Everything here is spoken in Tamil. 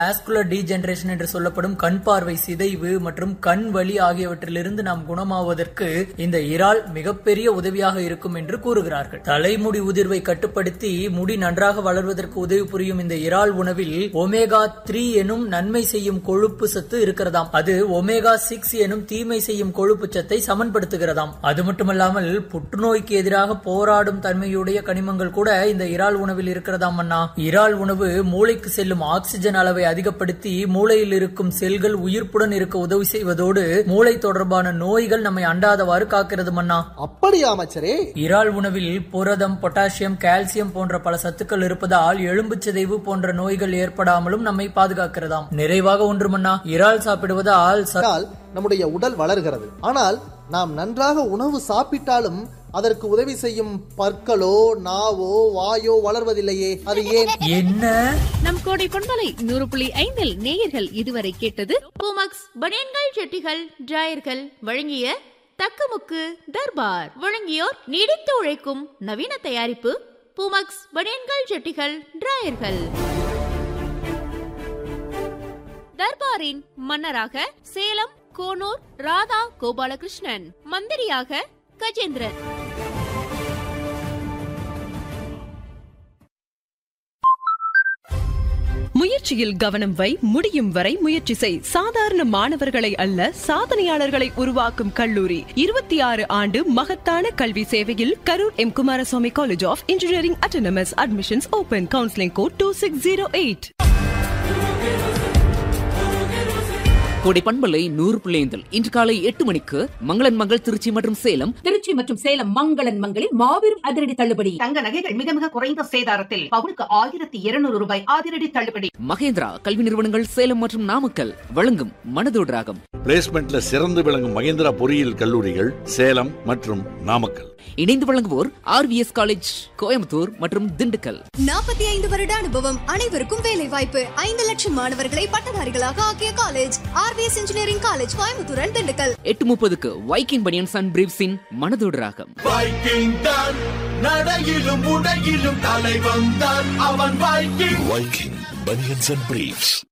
ஆஸ்குலர் டீஜெனரேஷன் என்று சொல்லப்படும் கண் பார்வை சிதைவு மற்றும் கண் வலி ஆகியவற்றிலிருந்து நாம் குணமாவதற்கு இந்த இறால் மிகப்பெரிய உதவியாக இருக்கும் என்று கூறுகிறார்கள் தலைமுடி உதிர்வை கட்டுப்படுத்தி முடி நன்றாக வளர்வதற்கு உதவி புரியும் இந்த இறால் உணவில் ஒமேகா த்ரீ எனும் நன்மை செய்யும் கொழுப்பு சத்து இருக்கிறதாம் அது ஒமேகா சிக்ஸ் எனும் தீமை செய்யும் கொழுப்பு சத்தை சமன்படுத்துகிறதாம் அது மட்டுமல்லாமல் புற்றுநோய்க்கு எதிராக போராடும் தன்மையுடைய கனிமங்கள் கூட இந்த இறால் உணவில் இருக்கிறதாம் அண்ணா இறால் உணவு மூளைக்கு செல்லும் ஆக்சிஜன் அளவை அதிகப்படுத்தி மூளையில் இருக்கும் செல்கள் உயிர்ப்புடன் இருக்க உதவி செய்வதோடு மூளை தொடர்பான நோய்கள் நம்மை அண்டாதவாறு காக்கிறது மன்னா அப்படியா அமைச்சரே இறால் உணவில் புரதம் பொட்டாசியம் கால்சியம் போன்ற பல சத்துக்கள் இருப்பதால் எலும்பு சிதைவு போன்ற நோய்கள் ஏற்படாமலும் நம்மை பாதுகாக்கிறதாம் நிறைவாக ஒன்று மன்னா இறால் சாப்பிடுவதால் ச- ஆனால் நம்முடைய உடல் வளர்கிறது ஆனால் நாம் நன்றாக உணவு சாப்பிட்டாலும் அதற்கு உதவி செய்யும் பற்களோ நாவோ வாயோ வளர்வதில்லையே அது ஏன் என்ன நம் கோடை பொன்மலை நூறு புள்ளி ஐந்தில் நேயர்கள் இதுவரை கேட்டது பூமக்ஸ் பனியன்கள் செட்டிகள் டிராயர்கள் வழங்கிய தக்கமுக்கு தர்பார் வழங்கியோர் நீடித்து உழைக்கும் நவீன தயாரிப்பு பூமக்ஸ் பனியன்கள் செட்டிகள் டிராயர்கள் தர்பாரின் மன்னராக சேலம் கோனூர் ராதா கோபாலகிருஷ்ணன் மந்திரியாக கஜேந்திரன் முயற்சியில் கவனம் வை முடியும் வரை முயற்சி செய் சாதாரண மாணவர்களை அல்ல சாதனையாளர்களை உருவாக்கும் கல்லூரி இருபத்தி ஆறு ஆண்டு மகத்தான கல்வி சேவையில் Karur M Kumaraswamy college of engineering autonomous admissions open counselling code two six zero eight கோடை பண்பலை நூறு பிள்ளைந்தல் இன்று காலை எட்டு மணிக்கு மங்களன் மங்கள் திருச்சி மற்றும் சேலம் திருச்சி மற்றும் சேலம் மங்களன் மங்களில் மாபெரும் அதிரடி தள்ளுபடி தங்க நகைகள் மிக மிக குறைந்த சேதாரத்தில் பவுனுக்கு ஆயிரத்தி இருநூறு ரூபாய் அதிரடி தள்ளுபடி மகேந்திரா கல்வி நிறுவனங்கள் சேலம் மற்றும் நாமக்கல் வழங்கும் மனதோடு ராகம் பிளேஸ்மெண்ட்ல சிறந்து விளங்கும் மகேந்திரா பொறியியல் கல்லூரிகள் சேலம் மற்றும் நாமக்கல் இணைந்து வழங்குவோர் ஆர்விஎஸ் காலேஜ் கோயம்புத்தூர் மற்றும் திண்டுக்கல் நாற்பத்தி ஐந்து வருட அனுபவம் அனைவருக்கும் வேலை வாய்ப்பு ஐந்து லட்சம் மாணவர்களை பட்டதாரிகளாக ஆக்கிய college R V S engineering college Coimbatore and Dindigul எட்டு முப்பதுக்கு வைக்கிங் பனியன்ஸ் அண்ட் பிரீப்ஸின் மனதோடு ராகம் வைக்கிங் தான் நடையிலும் உடையிலும் தலைவன் தான் அவன் Viking Viking banians and briefs